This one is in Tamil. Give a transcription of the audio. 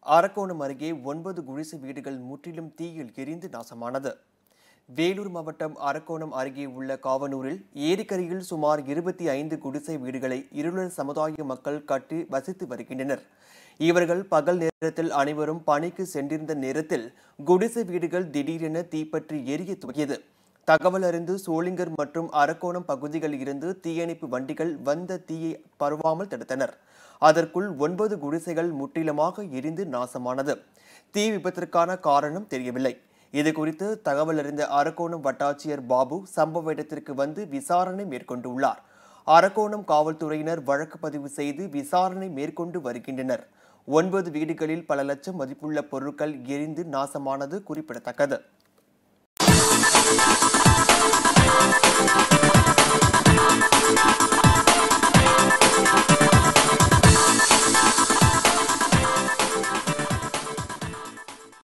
அரக்கோணம் அருகே ஒன்பது குடிசை வீடுகள் முற்றிலும் தீயில் எரிந்து நாசமானது வேலூர் மாவட்டம் அரக்கோணம் அருகே உள்ள காவனூரில் ஏரிக்கரையில் சுமார் இருபத்தி ஐந்து குடிசை வீடுகளை இருளர் சமுதாய மக்கள் கட்டி வசித்து வருகின்றனர் இவர்கள் பகல் நேரத்தில் அனைவரும் பணிக்கு சென்றிருந்த நேரத்தில் குடிசை வீடுகள் திடீரென தீப்பற்றி எரிய துவங்கியது தகவல் அறிந்து சோளிங்கர் மற்றும் அரக்கோணம் பகுதிகளில் இருந்து தீயணைப்பு வண்டிகள் வந்த தீயை பரவாமல் தடுத்தனர் அதற்குள் ஒன்பது குடிசைகள் முற்றிலுமாக எரிந்து நாசமானது தீ விபத்திற்கான காரணம் தெரியவில்லை இது குறித்து தகவல் அறிந்த அரக்கோணம் வட்டாட்சியர் பாபு சம்பவ இடத்திற்கு வந்து விசாரணை மேற்கொண்டுள்ளார் அரக்கோணம் காவல்துறையினர் வழக்கு பதிவு செய்து விசாரணை மேற்கொண்டு வருகின்றனர் ஒன்பது வீடுகளில் பல லட்சம் மதிப்புள்ள பொருட்கள் எரிந்து நாசமானது குறிப்பிடத்தக்கது Thank you.